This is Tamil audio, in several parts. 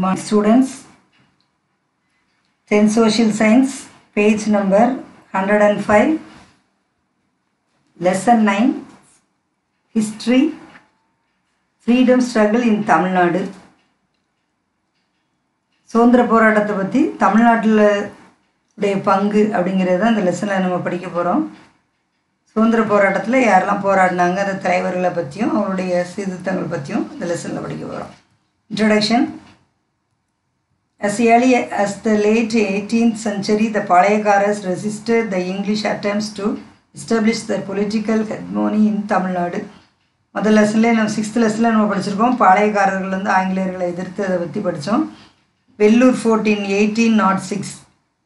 My students, 10 Social Science, page number 105, lesson 9, History, Freedom Struggle in Tamil Nadu. சுதந்திர போராட்டத்தை பற்றி தமிழ்நாட்டில் உடைய பங்கு அப்படிங்கிறது தான் இந்த லெசனில் நம்ம படிக்க போகிறோம் சுதந்திர போராட்டத்தில் யாரெல்லாம் போராடினாங்க அந்த தலைவர்களை பற்றியும் அவருடைய சீர்திருத்தங்கள் பற்றியும் இந்த லெசனில் படிக்க போகிறோம் introduction As early as the late 18th century, the Palayakaras resisted the English attempts to establish their political hegemony in Tamil Nadu. முதல் லெசன்லேயே நம்ம சிக்ஸ்த் லெசனில் நம்ம படிச்சிருக்கோம் பாளையக்காரர்கள் வந்து ஆங்கிலேயர்களை எதிர்த்து அதை பற்றி படித்தோம் Vellore fourteen eighteen naught six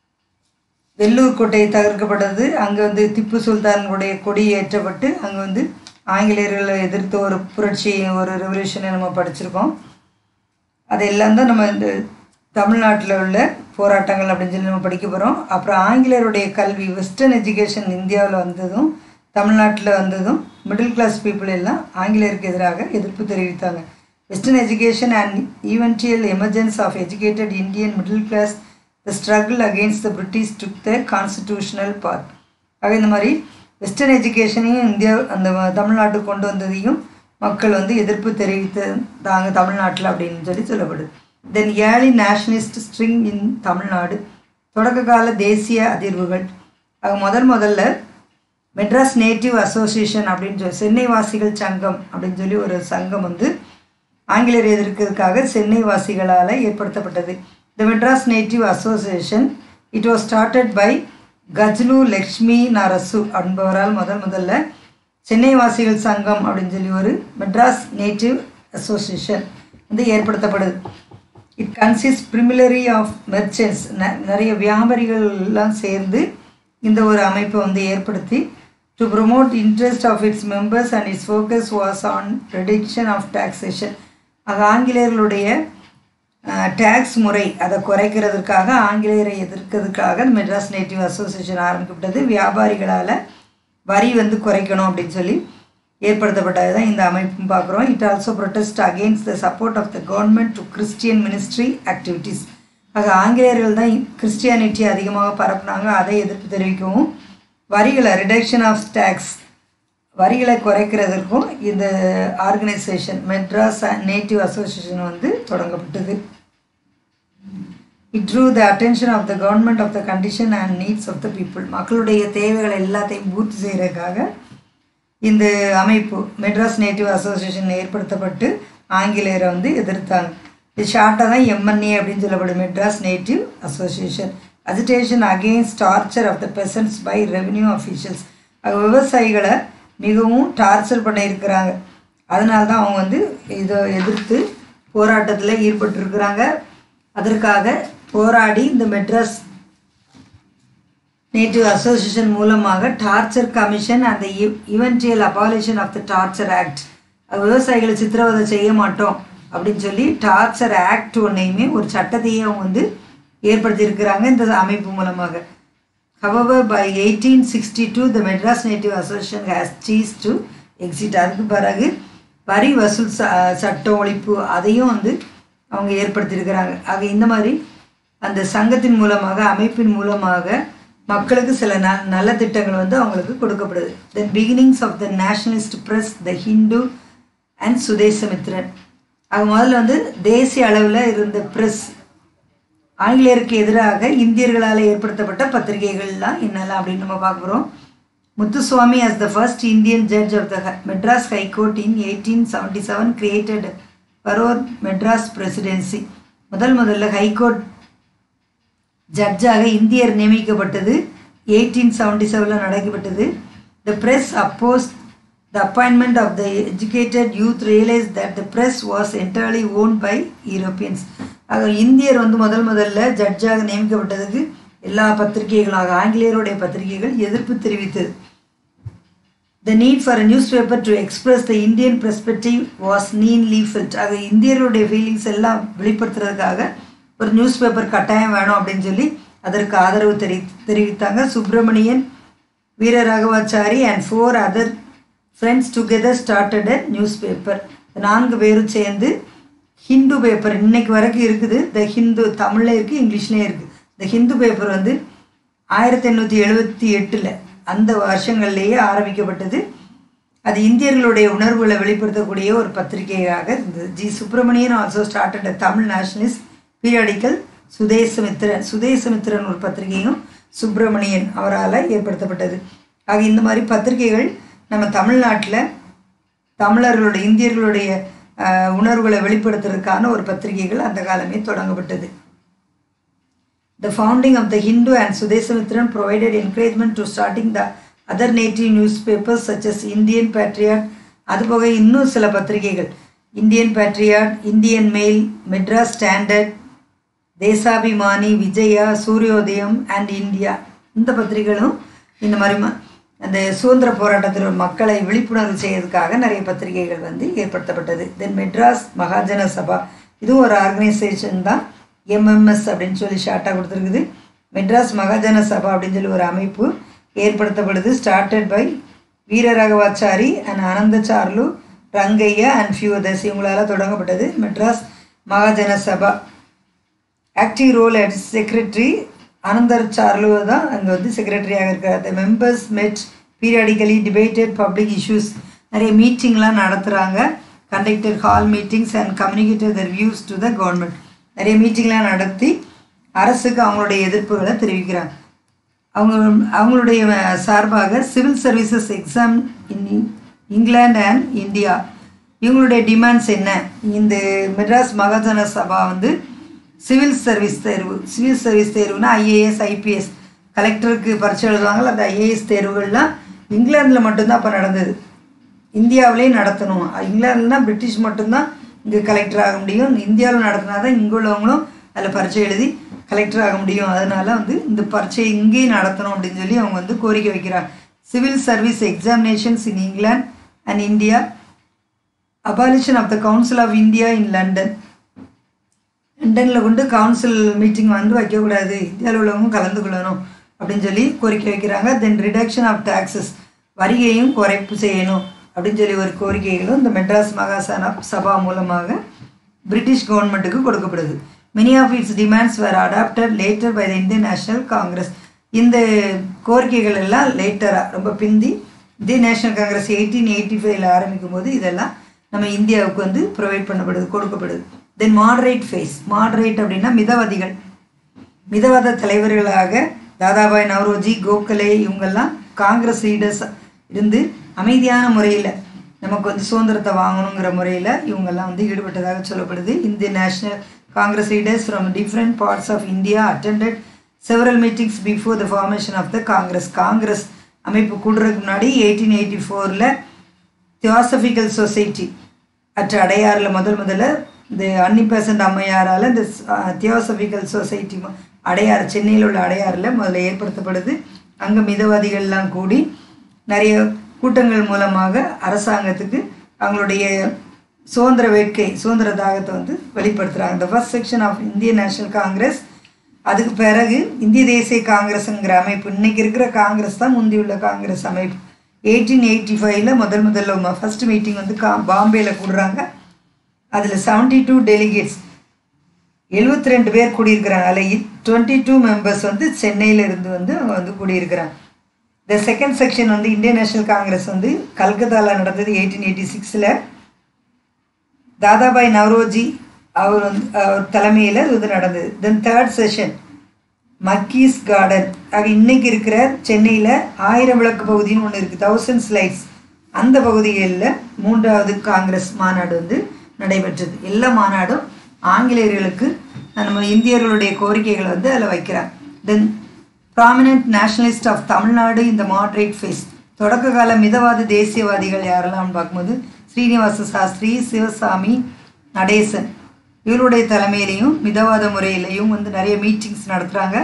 Vellore கோட்டை தகர்க்கப்பட்டது அங்கே வந்து திப்பு சுல்தானுடைய கொடி ஏற்றப்பட்டு அங்கே வந்து ஆங்கிலேயர்களை எதிர்த்து ஒரு புரட்சி ஒரு ரெவல்யூஷனை நம்ம படிச்சிருக்கோம் அதெல்லாம் தான் நம்ம இந்த தமிழ்நாட்டில் உள்ள போராட்டங்கள் அப்படின்னு சொல்லி நம்ம படிக்க போகிறோம் அப்புறம் ஆங்கிலேயருடைய கல்வி வெஸ்டர்ன் எஜுகேஷன் இந்தியாவில் வந்ததும் தமிழ்நாட்டில் வந்ததும் மிடில் கிளாஸ் பீப்புள் எல்லாம் ஆங்கிலேயருக்கு எதிராக எதிர்ப்பு தெரிவித்தாங்க western education and eventual emergence of educated Indian middle class the struggle against the British took the constitutional path ஆக இந்த மாதிரி வெஸ்டர்ன் எஜுகேஷனையும் இந்தியா அந்த தமிழ்நாட்டுக்கு கொண்டு வந்ததையும் மக்கள் வந்து எதிர்ப்பு தெரிவித்தாங்க தமிழ்நாட்டில் அப்படின்னு சொல்லி சொல்லப்படுது then early nationalist string in Tamil Nadu தொடக்க கால தேசிய அதிர்வுகள் அது முதல் முதல்ல மெட்ராஸ் நேட்டிவ் அசோசியேஷன் அப்படின்னு சொல்லி சென்னை வாசிகள் சங்கம் அப்படின்னு சொல்லி ஒரு சங்கம் வந்து ஆங்கிலேயர் எதிர்க்கிறதுக்காக சென்னை வாசிகளால் ஏற்படுத்தப்பட்டது the Madras Native Association it was started by Gajulu Lakshmi Narasu என்பவரால் முதல் முதல்ல சென்னை வாசிகள் சங்கம் அப்படின்னு சொல்லி ஒரு மெட்ராஸ் நேட்டிவ் அசோசியேஷன் வந்து ஏற்படுத்தப்படுது it consist primarily of merchants நிறைய வியாபாரிகள்லாம் சேர்ந்து இந்த ஒரு அமைப்பை வந்து ஏற்படுத்தி to promote interest of its members and its focus was on reduction of taxation ஆக ஆங்கிலேயர்களுடைய டேக்ஸ் முறை அதை குறைக்கிறதுக்காக ஆங்கிலேயரை எதிர்க்கிறதுக்காக மெட்ராஸ் நேட்டிவ் அசோசியேஷன் ஆரம்பிக்கப்பட்டது வியாபாரிகளால் வரி வந்து குறைக்கணும் அப்படின்னு சொல்லி ஏற்படுத்தப்பட்டது தான் இந்த அமைப்பும் பார்க்குறோம் it also protest against the support of the government to Christian ministry activities ஆக ஆங்கிலேயர்கள் தான் கிறிஸ்டியானிட்டி அதிகமாக பரப்புனாங்க அதை எதிர்ப்பு தெரிவிக்கவும் வரிகளை ரிடக்ஷன் ஆஃப் டேக்ஸ் வரிகளை குறைக்கிறதுக்கும் இந்த ஆர்கனைசேஷன் மெட்ராஸ் நேட்டிவ் அசோசியேஷன் வந்து தொடங்கப்பட்டது it drew the attention of the government of the condition and needs of the people மக்களுடைய தேவைகளை எல்லாத்தையும் பூர்த்தி செய்கிறதுக்காக இந்த அமைப்பு மெட்ராஸ் நேட்டிவ் அசோசியேஷன் ஏற்படுத்தப்பட்டு ஆங்கிலேயரை வந்து எதிர்த்தாங்க இது ஷார்ட்டாக தான் எம்என்ஏ அப்படின்னு சொல்லப்படும் Madras Native Association agitation against torture of the persons by revenue officials விவசாயிகளை மிகவும் டார்ச்சர் பண்ணியிருக்கிறாங்க அதனால தான் அவங்க வந்து இதை எதிர்த்து போராட்டத்தில் ஈடுபட்டிருக்கிறாங்க அதற்காக போராடி இந்த மெட்ராஸ் நேட்டிவ் அசோசியேஷன் மூலமாக டார்ச்சர் கமிஷன் அந்த eventual abolition of the torture act விவசாயிகளை சித்திரவதை செய்ய மாட்டோம் அப்படின்னு சொல்லி டார்ச்சர் ஆக்ட் ஒன்றையுமே ஒரு சட்டத்தையே அவங்க வந்து ஏற்படுத்தியிருக்கிறாங்க இந்த அமைப்பு மூலமாக however by eighteen sixty two the Madras Native Association has cease to exit அதுக்கு பிறகு வரி வசூல் ச சட்ட ஒழிப்பு அதையும் வந்து அவங்க ஏற்படுத்தியிருக்கிறாங்க ஆக இந்த மாதிரி அந்த சங்கத்தின் மூலமாக அமைப்பின் மூலமாக மக்களுக்கு சில ந நல்ல திட்டங்கள் வந்து அவங்களுக்கு கொடுக்கப்படுது then beginnings of the nationalist press the Hindu and Swadesamitran அது முதல்ல வந்து தேசிய அளவில் இருந்த ப்ரெஸ் ஆங்கிலேயருக்கு எதிராக இந்தியர்களால் ஏற்படுத்தப்பட்ட பத்திரிகைகள்லாம் என்னெல்லாம் அப்படின்னு நம்ம பார்க்குறோம் Muthuswamy as the first Indian judge of the Madras high court in eighteen seventy seven created furore Madras Presidency முதல் முதல்ல ஹைகோர்ட் ஜட்ஜாக இந்தியர் நியமிக்கப்பட்டது எயிட்டீன் செவன்டி செவனில் நடக்கப்பட்டது the press oppose the appointment of the educated youth realise that the press was entirely owned by Europeans ஆக இந்தியர் வந்து முதல் முதல்ல ஜட்ஜாக நியமிக்கப்பட்டதுக்கு எல்லா பத்திரிகைகளாக ஆங்கிலேயருடைய பத்திரிகைகள் எதிர்ப்பு தெரிவித்தது the need for a newspaper to express the Indian perspective was நீன் லீஃபெல்ட் ஆக இந்தியருடைய ஃபீலிங்ஸ் எல்லாம் வெளிப்படுத்துறதுக்காக ஒரு நியூஸ் பேப்பர் கட்டாயம் வேணும் அப்படின்னு சொல்லி அதற்கு ஆதரவு தெரி தெரிவித்தாங்க Subramanian Veeraraghavachari and four other friends together started a newspaper நான்கு பேரும் சேர்ந்து ஹிந்து பேப்பர் இன்னைக்கு வரைக்கும் இருக்குது த ஹிந்து தமிழ்ல இருக்குது இங்கிலீஷ்லேயும் இருக்குது இந்த ஹிந்து பேப்பர் வந்து ஆயிரத்தி எண்ணூற்றி எழுபத்தி எட்டில் அந்த வருஷங்கள்லேயே ஆரம்பிக்கப்பட்டது அது இந்தியர்களுடைய உணர்வுகளை வெளிப்படுத்தக்கூடிய ஒரு பத்திரிகையாக இருந்தது G Subramanian also started Tamil nationalist periodical Swadesamitran Swadesamitran ஒரு பத்திரிகையும் சுப்பிரமணியன் அவரால் ஏற்படுத்தப்பட்டது ஆக இந்த மாதிரி பத்திரிகைகள் நம்ம தமிழ்நாட்டில் தமிழர்களுடைய இந்தியர்களுடைய அஹ், உணர்வுகளை வெளிப்படுத்துறதுக்கான ஒரு பத்திரிகைகள் அந்த காலமே தொடங்கப்பட்டது The founding of the Hindu and Sudesamitran provided encouragement to starting the other native newspapers such as Indian Patriot அதுபோக இன்னும் சில பத்திரிகைகள் Indian Patriot Indian Mail Madras Standard Desabhimani Vijaya Suryodayam and India இந்த பத்திரிகைகளும் இந்த மாதிரி ம- அந்த சுதந்திர போராட்டத்தில் மக்களை விழிப்புணர்வு செய்யறதுக்காக நிறைய பத்திரிகைகள் வந்து ஏற்படுத்தப்பட்டது தென் மெட்ராஸ் மகாஜன சபா இதுவும் ஒரு ஆர்கனைசேஷன் தான் எம்எம்எஸ் அப்படின்னு சொல்லி ஷார்ட்டாக கொடுத்துருக்குது மெட்ராஸ் மகாஜன சபா அப்படின்னு சொல்லி ஒரு அமைப்பு ஏற்படுத்தப்படுது started by Veeraraghavachari and Anandacharlu Rangaiah and few others இவங்களால தொடங்கப்பட்டது Madras Mahajana Sabha active role at secretary Ananda Charlu தான் அங்கே வந்து செக்ரட்டரியாக இருக்கார் the members met periodically debated public issues நிறைய மீட்டிங்லாம் நடத்துகிறாங்க conducted hall meetings and communicated their views to the government நிறைய மீட்டிங்லாம் நடத்தி அரசுக்கு அவங்களுடைய எதிர்ப்புகளை தெரிவிக்கிறாங்க அவங்க அவங்களுடைய சார்பாக civil services exam in England and India இவங்களுடைய டிமாண்ட்ஸ் என்ன இந்த மெட்ராஸ் மகாஜன சபா வந்து சிவில் சர்வீஸ் தேர்வு சிவில் சர்வீஸ் தேர்வுனா ஐஏஎஸ் ஐபிஎஸ் கலெக்டருக்கு பரீட்சை எழுதுவாங்கல்ல அந்த ஐஏஎஸ் தேர்வுகள்லாம் இங்கிலாந்தில் மட்டும்தான் அப்போ நடந்தது இந்தியாவிலே நடத்தணும் இங்கிலாந்துனா பிரிட்டிஷ் மட்டும்தான் இங்கே கலெக்டர் ஆக முடியும் இந்தியாவில் நடத்தினா தான் இங்கே உள்ளவங்களும் அதில் பரீட்சை எழுதி கலெக்டர் ஆக முடியும் அதனால வந்து இந்த பரீட்சையை இங்கேயும் நடத்தணும் அப்படின்னு சொல்லி அவங்க வந்து கோரிக்கை வைக்கிறாங்க civil service examinations in England and India abolition of the council of India in London லண்டனில் கொண்டு கவுன்சில் மீட்டிங் வந்து வைக்கக்கூடாது இந்தியாவில் உள்ளவங்க கலந்து கொள்ளணும் அப்படின்னு சொல்லி கோரிக்கை வைக்கிறாங்க தென் ரிடக்ஷன் ஆஃப் டாக்ஸஸ் வரிகையும் குறைப்பு செய்யணும் அப்படின்னு சொல்லி ஒரு கோரிக்கைகளும் இந்த மெட்ராஸ் மகாசன சபா மூலமாக பிரிட்டிஷ் கவர்மெண்ட்டுக்கு கொடுக்கப்படுது many of its demands were adopted later by the Indian National Congress இந்த கோரிக்கைகள் எல்லாம் லேட்டராக ரொம்ப பிந்தி இந்திய நேஷனல் காங்கிரஸ் எயிட்டீன் எயிட்டி ஃபைவ்ல ஆரம்பிக்கும் போது இதெல்லாம் நம்ம இந்தியாவுக்கு வந்து ப்ரொவைட் பண்ணப்படுது கொடுக்கப்படுது தென் மாடரேட் ஃபேஸ் மாடரேட் அப்படின்னா மிதவாதிகள் மிதவாத தலைவர்களாக தாதாபாய் நவ்ரோஜி கோகலே இவங்கெல்லாம் காங்கிரஸ் லீடர்ஸ் இருந்து அமைதியான முறையில் நமக்கு வந்து சுதந்திரத்தை வாங்கணுங்கிற முறையில் இவங்கெல்லாம் வந்து ஈடுபட்டதாக சொல்லப்படுது இந்திய National Congress leaders from different parts of India attended several meetings before the formation of the Congress Congress அமைப்பு கூடுறதுக்கு முன்னாடி எயிட்டீன் எயிட்டி ஃபோரில் தியோசபிக்கல் சொசைட்டி அற்ற அடையாறில் முதல் முதல்ல இந்த அன்னி பெசன்ட் அம்மையாரால் இந்த தியோசபிக்கல் சொசைட்டி அடையார் சென்னையில் உள்ள அடையாறில் முதல்ல ஏற்படுத்தப்படுது அங்கே மிதவாதிகள்லாம் கூடி நிறைய கூட்டங்கள் மூலமாக அரசாங்கத்துக்கு அவங்களுடைய சுதந்திர வேட்கை சுதந்திர தாகத்தை வந்து வெளிப்படுத்துகிறாங்க இந்த ஃபர்ஸ்ட் செக்ஷன் ஆஃப் இந்திய நேஷனல் காங்கிரஸ் அதுக்கு பிறகு இந்திய தேசிய காங்கிரஸுங்கிற அமைப்பு இன்னைக்கு இருக்கிற காங்கிரஸ் தான் முந்தி உள்ள காங்கிரஸ் அமைப்பு எயிட்டீன் எயிட்டி ஃபைவ்ல முதல் முதல்ல ஃபர்ஸ்ட் மீட்டிங் வந்து கா பாம்பேல கூடுறாங்க அதில் செவன்டி டூ டெலிகேட்ஸ் எழுபத்தி ரெண்டு பேர் கூடியிருக்கிறாங்க அதில் டுவெண்ட்டி டூ மெம்பர்ஸ் வந்து சென்னையில் இருந்து வந்து அவங்க வந்து கூடியிருக்கிறாங்க இந்த செகண்ட் செக்ஷன் வந்து இந்தியன் நேஷனல் காங்கிரஸ் வந்து கல்கத்தாவில் நடந்தது எயிட்டீன் எயிட்டி சிக்ஸில் தாதாபாய் நவ்ரோஜி அவர் வந்து அவர் தலைமையில் இது வந்து நடந்தது then third session Mackey's Garden ஆக இன்னைக்கு இருக்கிற சென்னையில் ஆயிரம் விளக்கு பகுதின்னு ஒன்று இருக்குது தௌசண்ட் ஸ்லைட்ஸ் அந்த பகுதிகளில் மூன்றாவது காங்கிரஸ் மாநாடு வந்து நடைபெற்றது எல்லா மாநாடும் ஆங்கிலேயர்களுக்கு நம்ம இந்தியர்களுடைய கோரிக்கைகளை வந்து அதில் வைக்கிறாங்க then prominent nationalist of Tamil Nadu இந்த மாட்ரேட் ஃபேஸ் தொடக்க கால மிதவாத தேசியவாதிகள் யாரெல்லாம்னு பார்க்கும்போது ஸ்ரீனிவாச சாஸ்திரி சிவசாமி நடேசன் இவருடைய தலைமையிலையும் மிதவாத முறையிலையும் வந்து நிறைய மீட்டிங்ஸ் நடத்துகிறாங்க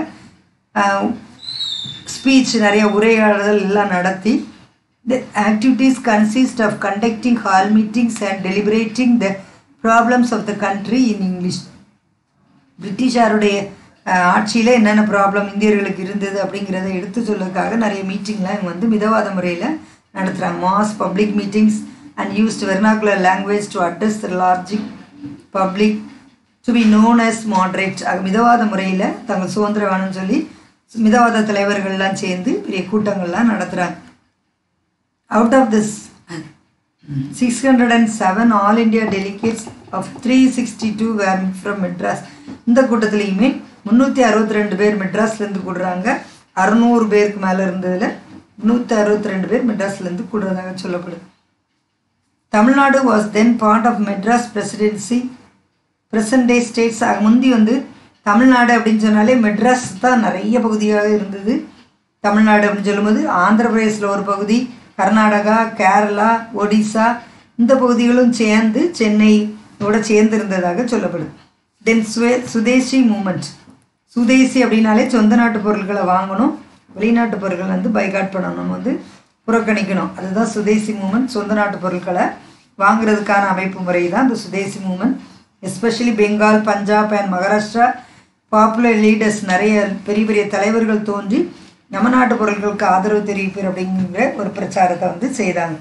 ஸ்பீச் நிறைய உரையாடுதல் எல்லாம் நடத்தி the activities consist of conducting hall meetings and deliberating the problems of the country in English பிரிட்டிஷாருடைய ஆட்சியில் என்னென்ன ப்ராப்ளம் இந்தியர்களுக்கு இருந்தது அப்படிங்கிறத எடுத்து சொல்றதுக்காக நிறைய மீட்டிங்லாம் இவங்க வந்து மிதவாத முறையில் நடத்துகிறாங்க mass public meetings and used vernacular language to address the larger public to be known as moderate ஆக மிதவாத முறையில் தங்கள் சுதந்திரம் வேணும்னு சொல்லி மிதவாத தலைவர்கள்லாம் சேர்ந்து பெரிய கூட்டங்கள்லாம் நடத்துகிறாங்க out of this six hundred and seven all India delegates of three sixty two were from Madras இந்த கூட்டத்துலேயுமே முந்நூற்றி அறுபத்தி ரெண்டு பேர் மெட்ராஸ்லேருந்து கூடுறாங்க அறுநூறு பேருக்கு மேலே இருந்ததில் முந்நூற்றி அறுபத்தி ரெண்டு பேர் மெட்ராஸ்லேருந்து கூடுறதாக சொல்லப்படுது Tamil Nadu was then part of Madras presidency present day states முந்தி வந்து தமிழ்நாடு அப்படின்னு சொன்னாலே மெட்ராஸ் தான் நிறைய பகுதியாக இருந்தது தமிழ்நாடு அப்படின்னு சொல்லும்போது ஆந்திர பிரதேசில் ஒரு பகுதி கர்நாடகா கேரளா ஒடிசா இந்த பகுதிகளும் சேர்ந்து சென்னையோட சேர்ந்து இருந்ததாக சொல்லப்படுது தென் சுவே சுதேசி மூமெண்ட் சுதேசி அப்படின்னாலே சொந்த நாட்டு பொருட்களை வாங்கணும் வெளிநாட்டு பொருட்கள் வந்து பைகாட் பண்ணணும் வந்து புறக்கணிக்கணும் அதுதான் சுதேசி மூமெண்ட் சொந்த நாட்டு பொருட்களை வாங்குறதுக்கான அமைப்பு முறை தான் இந்த swadeshi movement especially Bengal Punjab and Maharashtra popular leaders நிறைய பெரிய பெரிய தலைவர்கள் தோன்றி நம்ம நாட்டு பொருட்களுக்கு ஆதரவு தெரிவிப்பர் அப்படிங்கிற ஒரு பிரச்சாரத்தை வந்து செய்தாங்க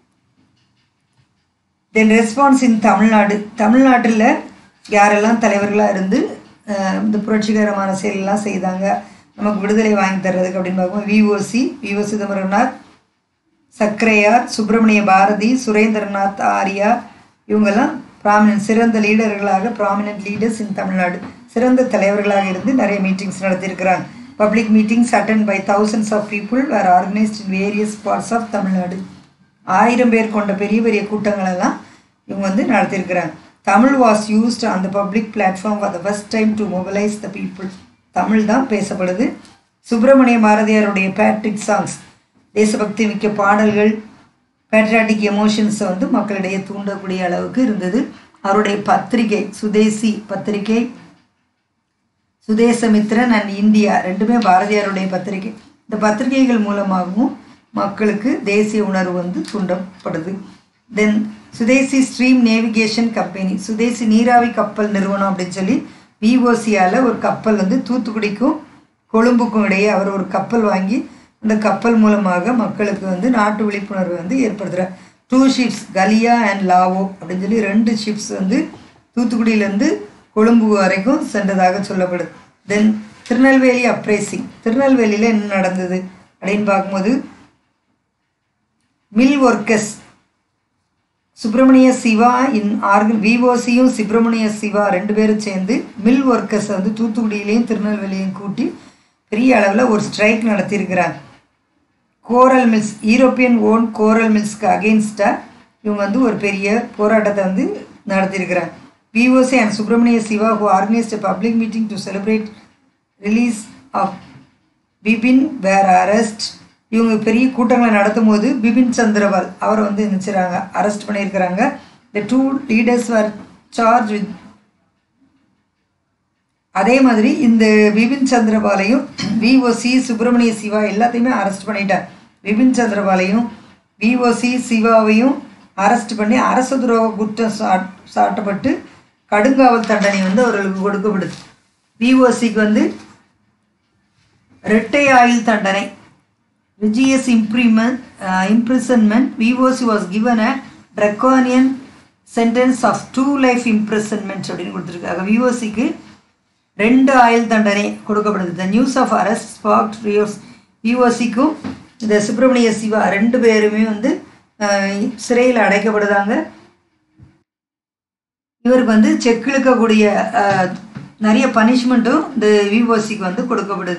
தென் ரெஸ்பான்ஸ் இன் தமிழ்நாடு தமிழ்நாட்டில் யாரெல்லாம் தலைவர்களாக இருந்து அஹ், இந்த புரட்சிகரமான செயலெல்லாம் செய்தாங்க நமக்கு விடுதலை வாங்கி தர்றதுக்கு அப்படின்னு பார்க்கும்போது விஓசி விஓ சிதம்பரனார் சக்கரையார் சுப்பிரமணிய பாரதி சுரேந்திரநாத் ஆரியா இவங்கெல்லாம் ப்ராமினன்ட் சிறந்த லீடர்களாக ப்ராமினன்ட் லீடர்ஸ் இன் தமிழ்நாடு சிறந்த தலைவர்களாக இருந்து நிறைய மீட்டிங்ஸ் நடத்தியிருக்கிறாங்க public meetings attend by thousands of people were organised in various parts of Tamil Nadu ஆயிரம் பேர் கொண்ட பெரிய பெரிய கூட்டங்கள் எல்லாம் இவங்க வந்து நடத்தியிருக்கிறாங்க Tamil was used on the public platform for the first time to mobilise the people Tamil தான் பேசப்படுது சுப்பிரமணிய பாரதியாருடைய பேட்ரிக் சாங்ஸ் தேசபக்தி மிக்க பாடல்கள் பேட்ரியாட்டிக் எமோஷன்ஸை வந்து மக்களிடையே தூண்டக்கூடிய அளவுக்கு இருந்தது அவருடைய பத்திரிகை சுதேசி பத்திரிகை சுதேசமித்ரன் அண்ட் இந்தியா ரெண்டுமே பாரதியாருடைய பத்திரிகை இந்த பத்திரிகைகள் மூலமாகவும் மக்களுக்கு தேசிய உணர்வு வந்து தூண்டப்படுது then swadeshi steam navigation company swadeshi நீராவி கப்பல் நிறுவனம் அப்படின்னு சொல்லி விஓசியால் ஒரு கப்பல் வந்து தூத்துக்குடிக்கும் கொழும்புக்கும் இடையே அவர் ஒரு கப்பல் வாங்கி அந்த கப்பல் மூலமாக மக்களுக்கு வந்து நாட்டு விழிப்புணர்வு வந்து ஏற்படுத்துகிறார் two ships Gallia and Lawoe அப்படின்னு சொல்லி ரெண்டு ஷிப்ஸ் வந்து தூத்துக்குடியிலேருந்து கொழும்பு வரைக்கும் சென்றதாக சொல்லப்படுது தென் திருநெல்வேலி அப்ரைசிங் திருநெல்வேலியில் என்ன நடந்தது அப்படின்னு பார்க்கும்போது mill workers Subramania Siva in organ விஓசியும் சுப்பிரமணிய சிவா ரெண்டு பேரும் சேர்ந்து மில் ஒர்க்கர்ஸை வந்து தூத்துக்குடியிலையும் திருநெல்வேலியும் கூட்டி பெரிய அளவில் ஒரு ஸ்ட்ரைக் நடத்தியிருக்கிறாங்க Coral mills European own Coral மில்ஸ்க்கு அகெயின்ஸ்டாக இவங்க வந்து ஒரு பெரிய போராட்டத்தை வந்து நடத்தியிருக்கிறாங்க VOC and Subramania Siva who organised public meeting to celebrate release of Bipin were arrest இவங்க பெரிய கூட்டங்களை நடத்தும் போது பிபின் சந்திரபால் அவரை வந்து நினைச்சுறாங்க அரெஸ்ட் பண்ணியிருக்கிறாங்க the two leaders are charge with அதே மாதிரி இந்த பிபின் சந்திரபாலையும் விஓசி சுப்பிரமணிய சிவா எல்லாத்தையுமே அரெஸ்ட் பண்ணிட்டார் பிபின் சந்திரபாலையும் விஓசி சிவாவையும் அரெஸ்ட் பண்ணி அரசு துரோக குற்றம் சாட் சாட்டப்பட்டு கடுங்காவல் தண்டனை வந்து அவர்களுக்கு கொடுக்கப்படுது விஓசிக்கு வந்து இரட்டை ஆயுள் தண்டனை rigorous imprisonment imprisonment VOC was given a draconian sentence of two life imprisonment அப்படின்னு கொடுத்துருக்காங்க விஓசிக்கு ரெண்டு ஆயுள் தண்டனை கொடுக்கப்படுது the news of arrest sparked riots விஓசிக்கும் இந்த சுப்பிரமணிய சிவா ரெண்டு பேருமே வந்து சிறையில் அடைக்கப்படுதாங்க இவருக்கு வந்து செக் இழுக்கக்கூடிய அஹ், நிறைய பனிஷ்மெண்ட்டும் இந்த விஓசிக்கு வந்து கொடுக்கப்படுது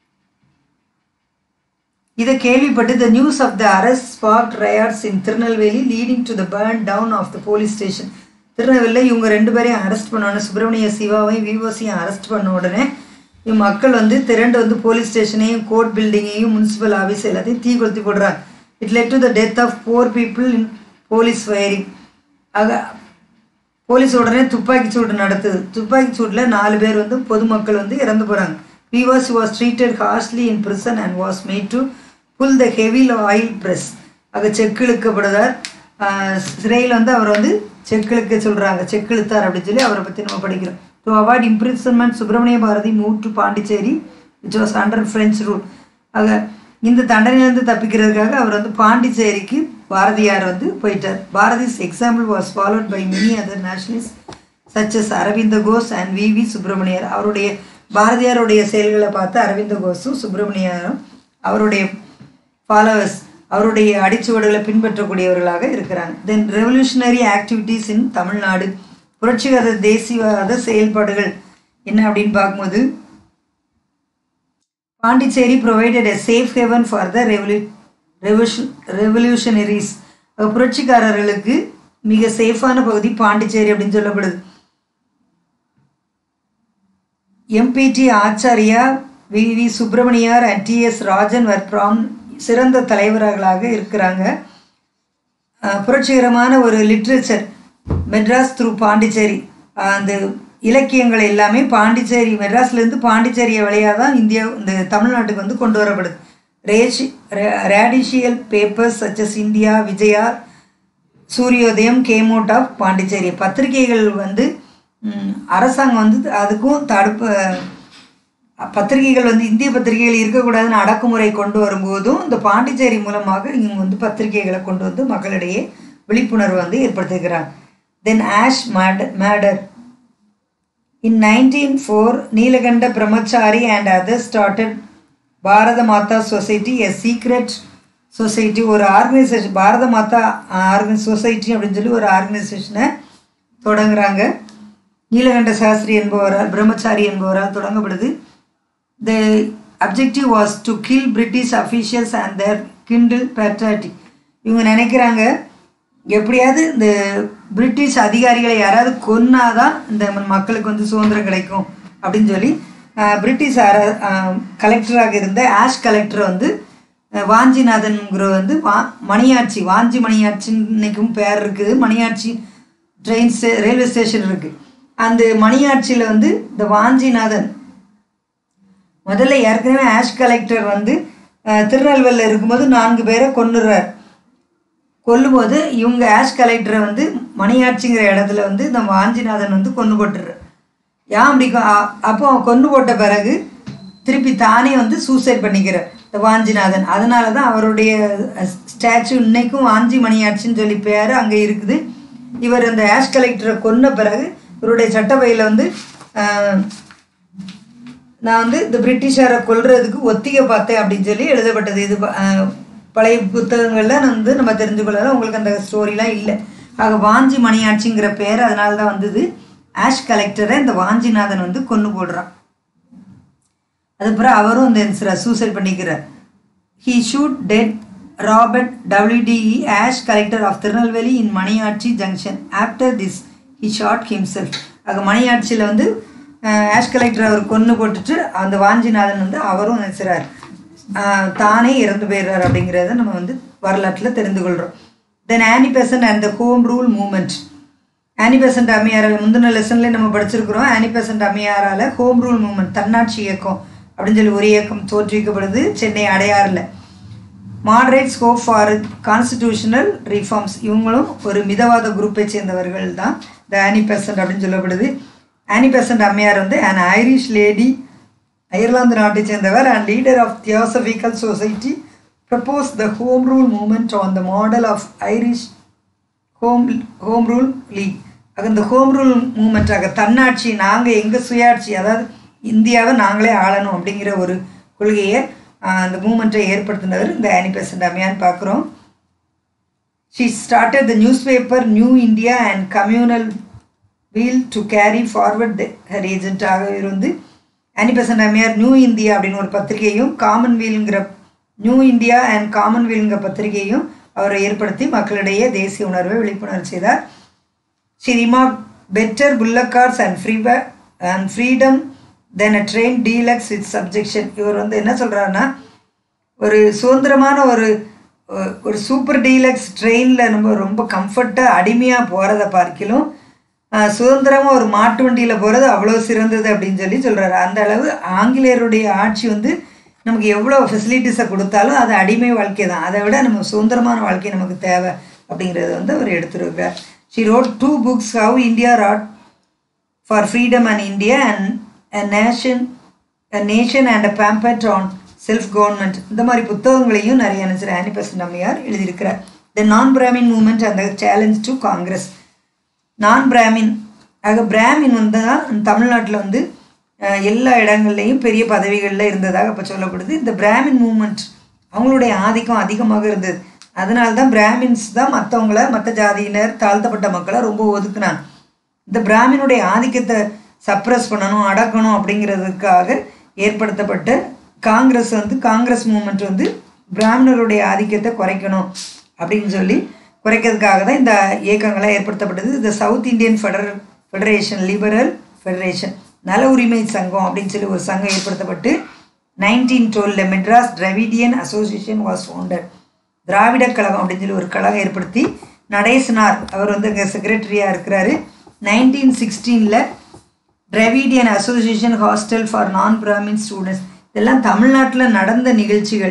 இதை கேள்விப்பட்டு the news of the arrest sparked riots in Tirunelveli leading to the burn down of the police station திருநெல்வேலியில் இவங்க ரெண்டு பேரையும் அரெஸ்ட் பண்ணோன்னே சுப்பிரமணிய சிவாவையும் விஓசியும் அரெஸ்ட் பண்ண உடனே இவங்க மக்கள் வந்து திரண்டு வந்து போலீஸ் ஸ்டேஷனையும் கோர்ட் பில்டிங்கையும் முனிசிபல் ஆஃபீஸ் எல்லாத்தையும் தீ கொளுத்தி போடுறாங்க it led to the death of four people in police firing ஆக போலீஸ் உடனே துப்பாக்கி சூடு நடத்துது துப்பாக்கி சூட்டில் நாலு பேர் வந்து பொதுமக்கள் வந்து இறந்து போகிறாங்க விவாஸ் was treated harshly in prison and was made to pull the heavy oil press ஆக செக் இழுக்கப்படுதார் சிறையில் வந்து அவர் வந்து செக் இழுக்க சொல்கிறாங்க செக் இழுத்தார் அப்படின்னு சொல்லி அவரை பற்றி நம்ம படிக்கிறோம் to avoid imprisonment Subramania Bharati move to Pondicherry which was under French rule ஆக இந்த தண்டனையிலேருந்து தப்பிக்கிறதுக்காக அவர் வந்து பாண்டிச்சேரிக்கு பாரதியார் வந்து போயிட்டார் Bharati's example was followed by many other nationalist such as Aurobindo Ghosh and V V Subramaniar அவருடைய பாரதியாருடைய செயல்களை பார்த்து அரவிந்த கோஷும் சுப்பிரமணியரும் அவருடைய ஃபாலோவர்ஸ் அவருடைய அடிச்சுவடுகளை பின்பற்றக்கூடியவர்களாக இருக்கிறாங்க then revolutionary activities in Tamil Nadu புரட்சிகர தேசியவாத செயல்பாடுகள் என்ன அப்படின்னு பார்க்கும்போது Pondicherry provided a safe haven for the revolu revolution revolutionaries புரட்சிக்காரர்களுக்கு மிக சேஃபான பகுதி பாண்டிச்சேரி அப்படின்னு சொல்லப்படுது MPT Acharya V V Subramaniar and TS Rajan were prominent சிறந்த தலைவர்களாக இருக்கிறாங்க அஹ் புரட்சிகரமான ஒரு literature Madras through Pondicherry ah அந்த இலக்கியங்கள் எல்லாமே பாண்டிச்சேரி மெட்ராஸ்லேருந்து பாண்டிச்சேரியை வழியாக தான் இந்தியா இந்த தமிழ்நாட்டுக்கு வந்து கொண்டு வரப்படுது ரேஷி radical papers such as India Vijaya Suryodayam came out of Pondicherry பத்திரிகைகள் வந்து ம், அரசாங்கம் வந்து அதுக்கும் தடுப்பு பத்திரிகைகள் வந்து இந்திய பத்திரிகைகள் இருக்கக்கூடாதுன்னு அடக்குமுறை கொண்டு வரும்போதும் இந்த பாண்டிச்சேரி மூலமாக இவங்க வந்து பத்திரிகைகளை கொண்டு வந்து மக்களிடையே விழிப்புணர்வு வந்து ஏற்படுத்திக்கிறாங்க then Ashe murder murder in nineteen four Neelakanta Brahmachari and other started Bharata Mata society a secret society ஒரு ஆர்கனைசேஷன் பாரத மாதா ஆர்கனை சொசைட்டி அப்படின்னு சொல்லி ஒரு ஆர்கனைசேஷனை தொடங்குறாங்க நீலகண்ட சாஸ்திரி என்பவரால் பிரம்மச்சாரி என்பவரால் தொடங்கப்படுது the objective was to kill British officials and their kindle patriotic இவங்க நினைக்கிறாங்க எப்படியாவது இந்த பிரிட்டிஷ் அதிகாரிகளை யாராவது கொன்னாதான் இந்த மக்களுக்கு வந்து சுதந்திரம் கிடைக்கும் அப்படின்னு சொல்லி அஹ், பிரிட்டிஷ் அர கலெக்டராக இருந்த ஆஷ் கலெக்டர் வந்து அஹ், வாஞ்சிநாதன்ங்கிற வந்து வா மணியாட்சி வாஞ்சி மணியாட்சின்னு இன்னைக்கும் பேர் இருக்குது மணியாட்சி ட்ரெயின் ஸ்டே ரயில்வே ஸ்டேஷன் இருக்குது அந்த மணியாட்சியில் வந்து இந்த வாஞ்சிநாதன் முதல்ல ஏற்கனவே ஆஷ் கலெக்டர் வந்து அஹ், திருநெல்வேலியில் இருக்கும்போது நான்கு பேரை கொன்னுறார் கொல்லும்போது இவங்க ஆஷ் கலெக்டரை வந்து மணியாட்சிங்கிற இடத்துல வந்து இந்த வாஞ்சிநாதன் வந்து கொண்டு போட்டுறார் ஏன் அப்படி கொ- அ- அப்போ அவன் கொண்டு போட்ட பிறகு திருப்பி தானே வந்து சூசைட் பண்ணிக்கிறார் இந்த வாஞ்சிநாதன் அதனால தான் அவருடைய ஸ்டாச்சு இன்னைக்கும் வாஞ்சி மணியாட்சின்னு சொல்லி பேர் அங்கே இருக்குது இவர் அந்த ஆஷ் கலெக்டரை கொன்ன பிறகு இவருடைய சட்டப்பையில் வந்து அஹ், நான் வந்து இந்த பிரிட்டிஷாரை கொல்றதுக்கு ஒத்திகை பார்த்தேன் அப்படின்னு சொல்லி எழுதப்பட்டது இது ப- அஹ், பழைய புத்தகங்கள்ல நான் வந்து நம்ம தெரிஞ்சு கொள்ளலாம் உங்களுக்கு அந்த ஸ்டோரிலாம் இல்லை ஆக வாஞ்சி மணியாட்சிங்கிற பேர் அதனால தான் வந்தது ஆஷ் கலெக்டரை இந்த வாஞ்சிநாதன் வந்து கொன்று போடுறான் அதுக்கப்புறம் அவரும் இந்த சூசைட் பண்ணிக்கிறார் he shoot dead Robert WDE Ashe collector of Tirunelveli in Maniyachi junction after this he shot himself ஆக மணியாட்சியில் வந்து அஹ், ஆஷ் கலெக்டர் அவர் கொன்று போட்டுட்டு அந்த வாஞ்சிநாதன் வந்து அவரும் நினைச்சார் தானே இறந்து போயிடுறார் அப்படிங்கிறத நம்ம வந்து வரலாற்றில் தெரிந்து கொள்கிறோம் then Annie Besant and the home rule movement Annie Besant அம்மையாரால் முந்தின லெசன்லேயே நம்ம படிச்சிருக்கிறோம் ஆனி பெசன்ட் அம்மையாரால் ஹோம் ரூல் மூமெண்ட் தன்னாட்சி இயக்கம் அப்படின்னு சொல்லி ஒரு இயக்கம் தோற்றுவிக்கப்படுது சென்னை அடையாறில் moderate scope for constitutional reforms இவங்களும் ஒரு மிதவாத குரூப்பை சேர்ந்தவர்கள் தான் த ஆனி பெசன்ட் அப்படின்னு சொல்லப்படுது ஆனி பெசன்ட் அம்மையார் வந்து an ஐரிஷ் லேடி அயர்லாந்து நாட்டை சேர்ந்தவர் and leader of theosophical society propose the home rule movement on the model of Irish home home rule league ஆக இந்த ஹோம் ரூல் மூமெண்ட் ஆக தன்னாட்சி நாங்கள் எங்கள் சுயாட்சி அதாவது இந்தியாவை நாங்களே ஆளணும் அப்படிங்கிற ஒரு கொள்கையை ஆஹ், அந்த மூமெண்ட்டை ஏற்படுத்தினவர் இந்த ஆனி பெசன்ட் அம்மையான்னு பார்க்குறோம் she started the newspaper New India and Commonweal to carry forward her ஏஜென்ட்டாக இருந்து அனிபெசன்ட் அம்மையார் நியூ இந்தியா அப்படின்னு ஒரு பத்திரிகையும் காமன்வெல்ங்கிற நியூ இந்தியா அண்ட் காமன்வெல்ங்கிற பத்திரிகையும் அவரை ஏற்படுத்தி மக்களிடையே தேசிய உணர்வை விழிப்புணர்வு செய்தார் she remark better bullock carts and free and freedom then a train deluxe with subjection இவர் வந்து என்ன சொல்கிறாருன்னா ஒரு சுதந்திரமான ஒரு ஒ- ஒரு சூப்பர் டீலக்ஸ் ட்ரெயினில் நம்ம ரொம்ப கம்ஃபர்ட்டாக அடிமையாக போகிறத பார்க்கிலும் ஆஹ், சுதந்திரமா ஒரு மாட்டு வண்டியில் போகிறது அவ்வளோ சிறந்தது அப்படின்னு சொல்லி சொல்கிறாரு அந்த அளவு ஆங்கிலேயருடைய ஆட்சி வந்து நமக்கு எவ்வளோ ஃபெசிலிட்டிஸை கொடுத்தாலும் அது அடிமை வாழ்க்கை தான் அதை விட நம்ம சுதந்திரமான வாழ்க்கை நமக்கு தேவை அப்படிங்கிறத வந்து அவர் எடுத்துருக்கிறார் she wrote two books how India wrought for freedom and India and a nation a nation and a pamphlet on self government இந்த மாதிரி புத்தகங்களையும் நிறைய நினைச்சிரு ஆனி பெசன்ட் அம்மையார் எழுதியிருக்கிறார் த நான் பிராமின் மூமெண்ட் அந்த challenge to Congress non Brahmin ஆக பிராமின் வந்து தான் தமிழ்நாட்டில் வந்து அஹ், எல்லா இடங்கள்லையும் பெரிய பதவிகளில் இருந்ததாக இப்போ சொல்லப்படுது இந்த பிராமின் மூமெண்ட் அவங்களுடைய ஆதிக்கம் அதிகமாக இருந்தது அதனால தான் பிராமின்ஸ் தான் மற்றவங்கள மற்ற ஜாதியினர் தாழ்த்தப்பட்ட மக்களை ரொம்ப ஒதுக்குனாங்க இந்த பிராமினுடைய ஆதிக்கத்தை சப்ரஸ் பண்ணணும் அடக்கணும் அப்படிங்கிறதுக்காக ஏற்படுத்தப்பட்ட காங்கிரஸ் வந்து காங்கிரஸ் மூமெண்ட் வந்து பிராமணருடைய ஆதிக்கத்தை குறைக்கணும் அப்படின்னு சொல்லி குறைக்கிறதுக்காக தான் இந்த இயக்கங்களாக ஏற்படுத்தப்பட்டது இந்த South Indian federal federation liberal federation நல உரிமை சங்கம் அப்படின்னு சொல்லி ஒரு சங்கம் ஏற்படுத்தப்பட்டு nineteen twelve Madras Dravidian association was founded Dravida Kazhagam அப்படின்னு சொல்லி ஒரு கழகம் ஏற்படுத்தி நடேசனார் அவர் வந்து அங்கே செக்ரட்டரியாக இருக்கிறாரு நைன்டீன் சிக்ஸ்டீனில் Dravidian association hostel for non Brahmin students இதெல்லாம் தமிழ்நாட்டில் நடந்த நிகழ்ச்சிகள்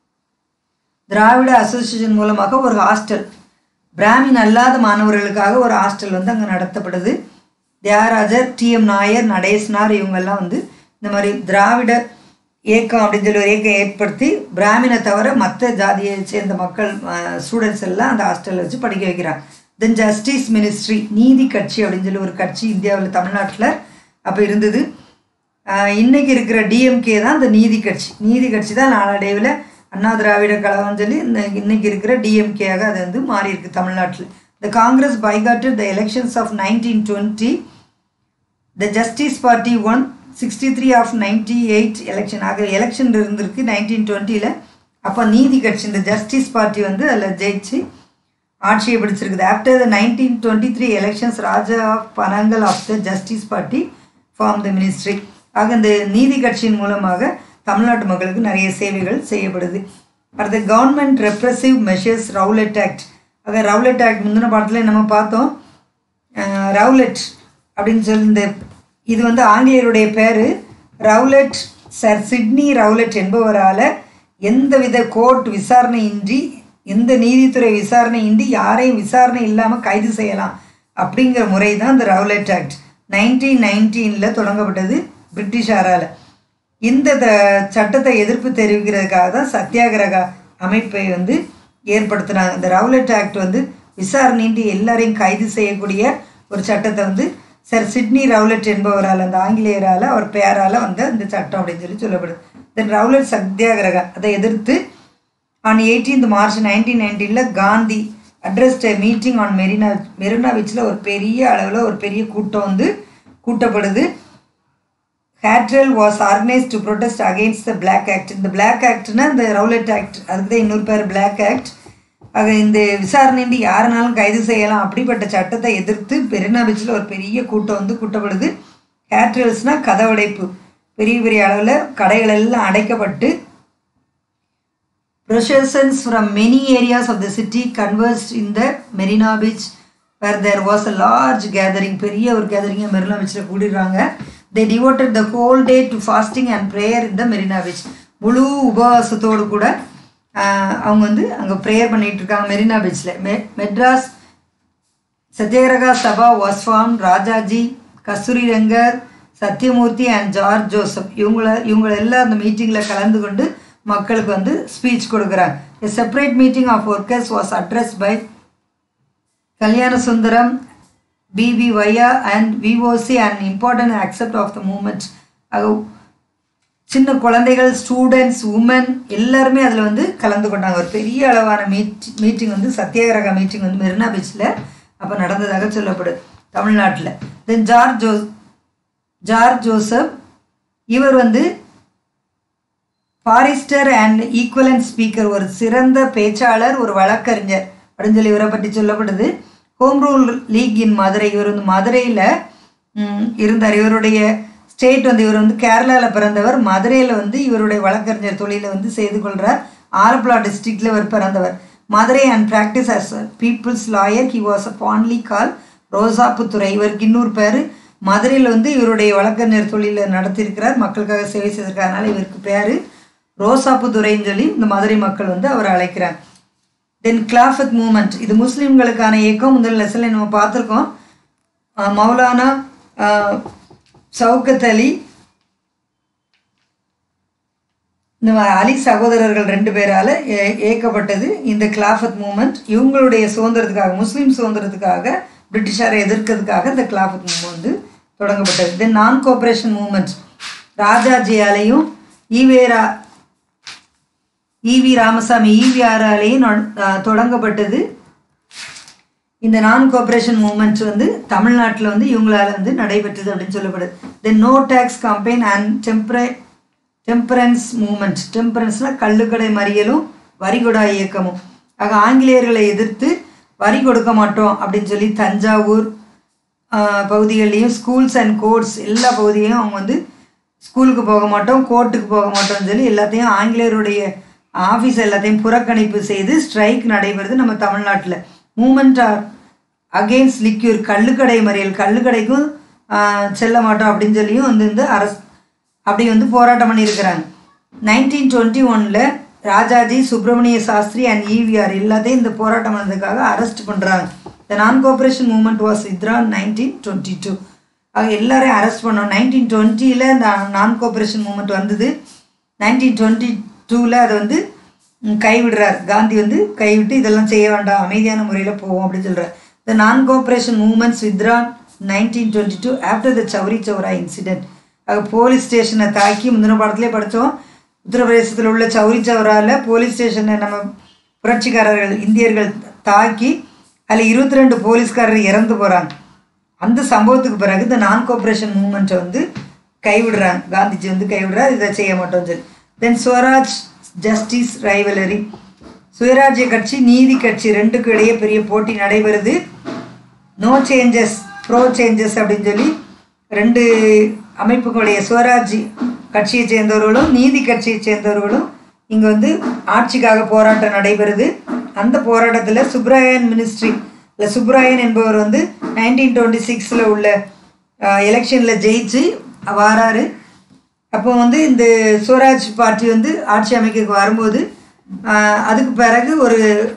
திராவிட அசோசியேஷன் மூலமாக ஒரு ஹாஸ்டல் பிராமின் அல்லாத மாணவர்களுக்காக ஒரு ஹாஸ்டல் வந்து அங்கே நடத்தப்படுது தியாகராஜர் டிஎம் நாயர் நடேசனார் இவங்கெல்லாம் வந்து இந்த மாதிரி திராவிட இயக்கம் அப்படின்னு சொல்லி ஒரு இயக்கம் ஏற்படுத்தி பிராமினை தவிர மற்ற ஜாதியை சேர்ந்த மக்கள் ஸ்டூடெண்ட்ஸ் எல்லாம் அந்த ஹாஸ்டலில் வச்சு படிக்க வைக்கிறாங்க தென் ஜஸ்டிஸ் மினிஸ்ட்ரி நீதி கட்சி அப்படின்னு சொல்லி ஒரு கட்சி இந்தியாவில் தமிழ்நாட்டில் அப்போ இருந்தது ஆஹ் இன்னைக்கு இருக்கிற டிஎம்கே தான் இந்த நீதி கட்சி நீதி கட்சி தான் நாளடைவில் அண்ணா திராவிட கழகம் சொல்லி இந்த இன்னைக்கு இருக்கிற டிஎம்கேயாக அது வந்து மாறி இருக்கு தமிழ்நாட்டில் the Congress boycotted the elections of nineteen twenty the justice party one sixty three of ninety eight election ஆக எலெக்ஷன் இருந்திருக்கு நைன்டீன் டுவெண்ட்டியில் அப்போ நீதி கட்சி இந்த ஜஸ்டிஸ் பார்ட்டி வந்து அதில் ஜெயிச்சு ஆட்சியை பிடிச்சிருக்குது after the nineteen twenty three elections Raja of Panagal of the justice party form the ministry ஆக இந்த நீதி கட்சியின் மூலமாக தமிழ்நாட்டு மக்களுக்கு நிறைய சேவைகள் செய்யப்படுது அடுத்து government repressive measures Rowlatt act ஆக ரவுலெட் ஆக்ட் முந்தின பாடத்தில் நம்ம பார்த்தோம் அஹ் ரவுலெட் அப்படின்னு சொல்லி இந்த இது வந்து ஆங்கிலேயருடைய பேர் ரவுலெட் சர் சிட்னி ரவுலெட் என்பவரால் எந்தவித கோர்ட் விசாரணையின்றி எந்த நீதித்துறை விசாரணையின்றி யாரையும் விசாரணை இல்லாமல் கைது செய்யலாம் அப்படிங்கிற முறை தான் இந்த ரவுலெட் ஆக்ட் நைன்டீன் நைன்டீனில் தொடங்கப்பட்டது பிரிட்டிஷாரால் இந்த த- சட்டத்தை எதிர்ப்பு தெரிவிக்கிறதுக்காக தான் சத்தியாகிரக அமைப்பை வந்து ஏற்படுத்தினாங்க இந்த ரவுலெட் ஆக்ட் வந்து விசாரணையின்றி எல்லாரையும் கைது செய்யக்கூடிய ஒரு சட்டத்தை வந்து சர் சிட்னி ரவுலெட் என்பவரால் அந்த ஆங்கிலேயரால் அவர் பெயரால் வந்த இந்த சட்டம் அப்படின்னு சொல்லி சொல்லப்படுது தென் ரவுலெட் சத்தியாகிரகா அதை எதிர்த்து ஆன் எயிட்டீன்த் மார்ச் நைன்டீன் நைன்டீனில் Gandhi addressed meeting on Marina Marina பீச்சில் ஒரு பெரிய அளவில் ஒரு பெரிய கூட்டம் வந்து கூட்டப்படுது hartal was organise to protest against the black act இந்த பிளாக் ஆக்ட்னா இந்த ரவுலெட் ஆக்ட் அதுக்கு தான் இன்னொரு பேர் பிளாக் ஆக்ட் ஆக இந்த விசாரணையின்றி யாருனாலும் கைது செய்யலாம் அப்படிப்பட்ட சட்டத்தை எதிர்த்து பெரினா பீச்சில் ஒரு பெரிய கூட்டம் வந்து கூட்டப்படுது ஹேட்ரல்ஸ்னால் கதவடைப்பு பெரிய பெரிய அளவில் கடைகள் எல்லாம் அடைக்கப்பட்டு Processions from many areas of the city converged in the Marina Beach where there was a large gathering பெரிய ஒரு கேதரிங்கை மெரினா பீச்சில் கூடிடுறாங்க they devoted the whole day to fasting and prayer in the Marina Beach முழு உபவாசத்தோடு கூட ஆஹ், அவங்க வந்து அங்கே ப்ரேயர் பண்ணிட்டு இருக்காங்க மெரினா பீச்சில் மெ Madras Satyagraha Sabha was form Rajaji Kasturi Rangar Satyamurthy and George Joseph இவங்கள இவங்க எல்லாம் அந்த மீட்டிங்கில் கலந்து கொண்டு மக்களுக்கு வந்து ஸ்பீச் கொடுக்குறாங்க a separate meeting of workers was address by Kalyana Sundaram BP Wadia and VOC and important aspect of the movement சின்ன குழந்தைகள் ஸ்டூடெண்ட்ஸ் உமன் எல்லாருமே அதில் வந்து கலந்து கொண்டாங்க ஒரு பெரிய அளவான மீட் மீட்டிங் வந்து சத்தியாகிரக மீட்டிங் வந்து மெரினா பீச்சில் அப்போ நடந்ததாக சொல்லப்படுது தமிழ்நாட்டில் தென் ஜார்ஜ் ஜோ ஜார்ஜ் ஜோசப் இவர் வந்து ஃபாரிஸ்டர் அண்ட் ஈக்குவலன்ட் ஸ்பீக்கர் ஒரு சிறந்த பேச்சாளர் ஒரு வழக்கறிஞர் அப்படின்னு சொல்லி இவரை பற்றி சொல்லப்படுது home rule league in Madurai இவர் வந்து மதுரையில் இருந்தார் இவருடைய ஸ்டேட் வந்து இவர் வந்து கேரளாவில் பிறந்தவர் மதுரையில் வந்து இவருடைய வழக்கறிஞர் தொழிலை வந்து செய்து கொள்கிறார் ஆலப்புழா டிஸ்ட்ரிக்டில் இவர் பிறந்தவர் Madurai and practice as people's lawyer he was a fondly call Rosapoo Durai இவருக்கு இன்னொரு பேர் மதுரையில் வந்து இவருடைய வழக்கறிஞர் தொழிலை நடத்தியிருக்கிறார் மக்களுக்காக சேவை செய்திருக்கார் அதனால இவருக்கு பேர் ரோசாப்புத்துறைன்னு சொல்லி இந்த மதுரை மக்கள் வந்து அவரை அழைக்கிறாங்க தென் கிளாஃபத் மூமெண்ட் இது முஸ்லீம்களுக்கான இயக்கம் முதல் லெசனில் நம்ம பார்த்துருக்கோம் அஹ் மௌலானா அஹ், சவுக்கத் அலி இந்த மாதிரி அலி சகோதரர்கள் ரெண்டு பேரால் இயக்கப்பட்டது இந்த கிளாஃபத் மூமெண்ட் இவங்களுடைய சுதந்திரத்துக்காக முஸ்லீம் சுதந்திரத்துக்காக பிரிட்டிஷாரை எதிர்க்கிறதுக்காக இந்த கிளாஃபத் மூவ்மெண்ட் வந்து தொடங்கப்பட்டது தென் நான் கோஆப்ரேஷன் மூவ்மெண்ட் ராஜாஜியாலையும் ஈவேரா ஈவி ராமசாமி ஈவிஆராலேயும் தொடங்கப்பட்டது இந்த நான் கோஆப்ரேஷன் மூமெண்ட்ஸ் வந்து தமிழ்நாட்டில் வந்து இவங்களால வந்து நடைபெற்றது அப்படின்னு சொல்லப்படுது then no tax campaign and டெம்பரே டெம்பரன்ஸ் மூமெண்ட் டெம்பரன்ஸ்னால் கள்ளுக்கடை மறியலும் வரிகொடா இயக்கமும் ஆக ஆங்கிலேயர்களை எதிர்த்து வரி கொடுக்க மாட்டோம் அப்படின்னு சொல்லி தஞ்சாவூர் பகுதிகள்லேயும் ஸ்கூல்ஸ் அண்ட் கோர்ட்ஸ் எல்லா பகுதியும் அவங்க வந்து ஸ்கூலுக்கு போக மாட்டோம் கோர்ட்டுக்கு போக மாட்டோம்னு சொல்லி எல்லாத்தையும் ஆங்கிலேயருடைய ஆஃபீஸ் எல்லாத்தையும் புறக்கணிப்பு செய்து ஸ்ட்ரைக் நடைபெறுது நம்ம தமிழ்நாட்டில் மூமெண்ட் ஆர் அகெயின்ஸ்ட் லிக்யூர் கள்ளுக்கடை மறியல் கள்ளுக்கடைக்கும் செல்ல மாட்டோம் அப்படின்னு சொல்லியும் வந்து வந்து அரசு அப்படி வந்து போராட்டம் பண்ணியிருக்கிறாங்க நைன்டீன் டுவெண்ட்டி ஒனில் ராஜாஜி சுப்பிரமணிய சாஸ்திரி அண்ட் ஈவிஆர் எல்லாத்தையும் இந்த போராட்டம் பண்ணதுக்காக அரெஸ்ட் பண்ணுறாங்க the non cooperation movement was withdraw nineteen twenty two ஆக எல்லாரையும் அரெஸ்ட் பண்ணோம் நைன்டீன் டுவெண்ட்டியில் இந்த நான் கோஆப்ரேஷன் மூமெண்ட் வந்தது நைன்டீன் டுவெண்ட்டி டூவில் அதை வந்து கைவிடுறார் காந்தி வந்து கைவிட்டு இதெல்லாம் செய்ய வேண்டாம் அமைதியான முறையில் போவோம் அப்படின்னு சொல்கிறார் the non cooperation movements withdraw nineteen twenty two after the Chauri Chaura incident அது போலீஸ் ஸ்டேஷனை தாக்கி முந்தின படத்துலேயே படித்தோம் உத்தரப்பிரதேசத்தில் உள்ள சௌரி சௌராவில் போலீஸ் ஸ்டேஷனை நம்ம புரட்சிக்காரர்கள் இந்தியர்கள் தாக்கி அதில் இருபத்தி ரெண்டு போலீஸ்காரர் இறந்து போகிறாங்க அந்த சம்பவத்துக்கு பிறகு இந்த நான் கோஆப்ரேஷன் மூமெண்ட்டை வந்து கைவிடுறாங்க காந்திஜி வந்து கைவிடுறாரு இதை செய்ய மாட்டோம்னு சொல்லி then Swaraj justice rivalry Swarajya கட்சி நீதி கட்சி ரெண்டுக்கு இடையே பெரிய போட்டி நடைபெறுது நோ சேஞ்சஸ் ப்ரோ சேஞ்சஸ் அப்படின்னு சொல்லி ரெண்டு அமைப்புகளுடைய சுவராஜ் கட்சியை சேர்ந்தவர்களும் நீதி கட்சியை சேர்ந்தவர்களும் இங்கே வந்து ஆட்சிக்காக போராட்டம் நடைபெறுது அந்த போராட்டத்தில் சுப்ராயன் மினிஸ்ட்ரி இல்லை சுப்ராயன் என்பவர் வந்து நைன்டீன் டுவெண்ட்டி சிக்ஸில் உள்ள எலெக்ஷனில் ஜெயிச்சு வாராரு அப்போ வந்து இந்த ஸ்வராஜ் பார்ட்டி வந்து ஆட்சி அமைக்க வரும்போது அதுக்கு பிறகு ஒரு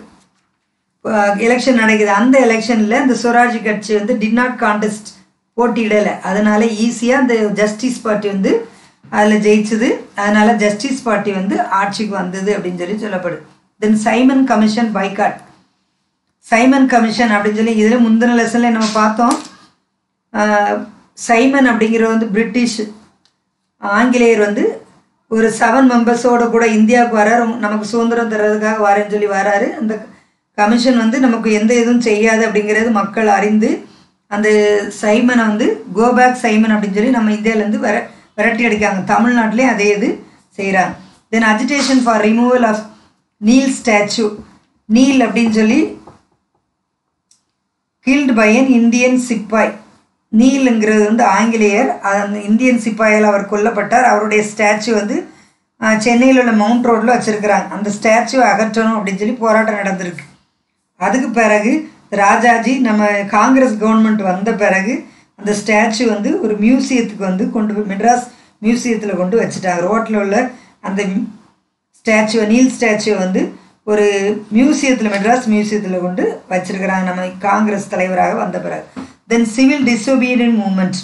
எலெக்ஷன் நடக்குது அந்த எலெக்ஷனில் இந்த ஸ்வராஜ் கட்சி வந்து டிட் நாட் கான்டெஸ்ட் போட்டியிடலை அதனால ஈஸியாக அந்த ஜஸ்டிஸ் பார்ட்டி வந்து அதில் ஜெயிச்சுது அதனால ஜஸ்டிஸ் பார்ட்டி வந்து ஆட்சிக்கு வந்தது அப்படின்னு சொல்லி சொல்லப்படுது then Simon commission boycott Simon commission அப்படின்னு சொல்லி இதில் முந்தின லெசனில் நம்ம பார்த்தோம் சைமன் அப்படிங்கிற வந்து பிரிட்டிஷ் ஆங்கிலேயர் வந்து ஒரு செவன் மெம்பர்ஸோட கூட இந்தியாவுக்கு வராரு நமக்கு சுதந்திரம் தர்றதுக்காக வரேன்னு சொல்லி வராரு அந்த கமிஷன் வந்து நமக்கு எந்த இதுவும் செய்யாது அப்படிங்கிறது மக்கள் அறிந்து அந்த சைமனை வந்து கோபேக் சைமன் அப்படின்னு சொல்லி நம்ம இந்தியாவிலேருந்து வர விரட்டி அடிக்காங்க தமிழ்நாட்டிலே அதே இது செய்கிறாங்க then agitation for removal of Neill statue Neill அப்படின்னு சொல்லி கில்டு பை அன் இந்தியன் சிப்பாய் நீலுங்கிறது வந்து ஆங்கிலேயர் அந்த இந்தியன் சிப்பாயால் அவர் கொல்லப்பட்டார் அவருடைய ஸ்டாச்சு வந்து சென்னையில் உள்ள மவுண்ட் ரோட்டில் வச்சுருக்கிறாங்க அந்த ஸ்டாச்சு அகற்றணும் அப்படின்னு சொல்லி போராட்டம் நடந்திருக்கு அதுக்கு பிறகு ராஜாஜி நம்ம காங்கிரஸ் கவர்மெண்ட் வந்த பிறகு அந்த ஸ்டாச்சு வந்து ஒரு மியூசியத்துக்கு வந்து கொண்டு போய் மெட்ராஸ் மியூசியத்தில் கொண்டு வச்சுட்டாங்க ரோட்டில் உள்ள அந்த ஸ்டாச்சுவை நீல் ஸ்டாச்சுவை வந்து ஒரு மியூசியத்தில் மெட்ராஸ் மியூசியத்தில் கொண்டு வச்சிருக்கிறாங்க நம்ம காங்கிரஸ் தலைவராக வந்த பிறகு then civil disobedience movement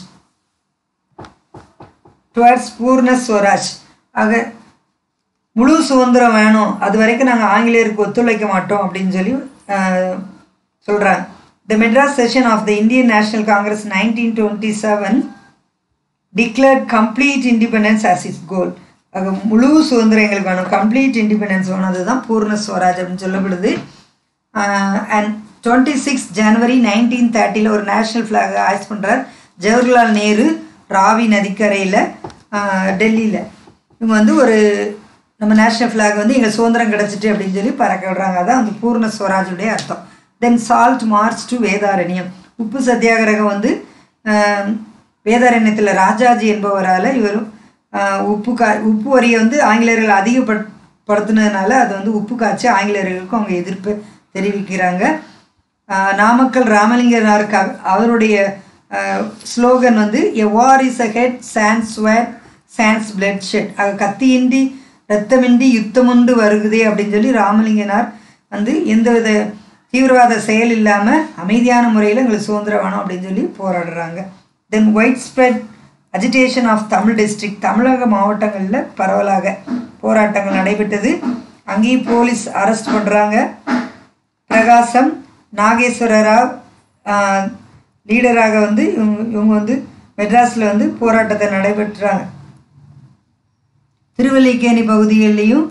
towards Purna Swaraj ஆக முழு சுதந்திரம் வேணும் அது வரைக்கும் நாங்கள் ஆங்கிலேயருக்கு ஒத்துழைக்க மாட்டோம் அப்படின்னு சொல்லி சொல்கிறாங்க the Madras session of the Indian National Congress nineteen twenty seven declared complete independence as its goal ஆக முழு சுதந்திரம் எங்களுக்கு வேணும் கம்ப்ளீட் இண்டிபெண்டன்ஸ் வேணும் அதுதான் பூர்ண ஸ்வராஜ் அப்படின்னு சொல்லப்படுது and twenty six January nineteen தேர்ட்டியில் ஒரு நேஷ்னல் ஃப்ளாக் ஆய்ஸ் பண்ணுறார் ஜவஹர்லால் நேரு ராவி நதிக்கரையில் டெல்லியில் இவங்க வந்து ஒரு நம்ம நேஷ்னல் ஃப்ளாக் வந்து எங்கள் சுதந்திரம் கிடச்சிட்டு அப்படின்னு சொல்லி பறக்க விடுறாங்க அதான் அந்த பூர்ண ஸ்வராஜுடைய அர்த்தம் then salt march to Vedaranyam உப்பு சத்தியாகிரகம் வந்து வேதாரண்யத்தில் ராஜாஜி என்பவரால் இவரும் உப்பு கா உப்பு வரியை வந்து ஆங்கிலேயர்கள் அதிகப்படுத்தினதுனால அது வந்து உப்பு காய்ச்சி ஆங்கிலேயர்களுக்கும் அவங்க எதிர்ப்பு தெரிவிக்கிறாங்க நாமக்கல் ராமலிங்கனார் க அவருடைய ஸ்லோகன் வந்து a war is a head sans sword sans bloodshed அது கத்தியின்றி ரத்தமின்றி யுத்தமுண்டு வருகுதே அப்படின்னு சொல்லி ராமலிங்கனார் வந்து எந்தவித தீவிரவாத செயல் இல்லாமல் அமைதியான முறையில் எங்களுக்கு சுதந்திரம் வேணும் அப்படின்னு சொல்லி போராடுறாங்க then widespread agitation of Tamil district தமிழக மாவட்டங்களில் பரவலாக போராட்டங்கள் நடைபெற்றது அங்கேயும் போலீஸ் அரெஸ்ட் பண்ணுறாங்க பிரகாசம் நாகேஸ்வர ராவ் லீடராக வந்து இவங்க இவங்க வந்து மெட்ராஸில் வந்து போராட்டத்தை நடைபெற்றாங்க திருவல்லிக்கேணி பகுதிகளிலையும்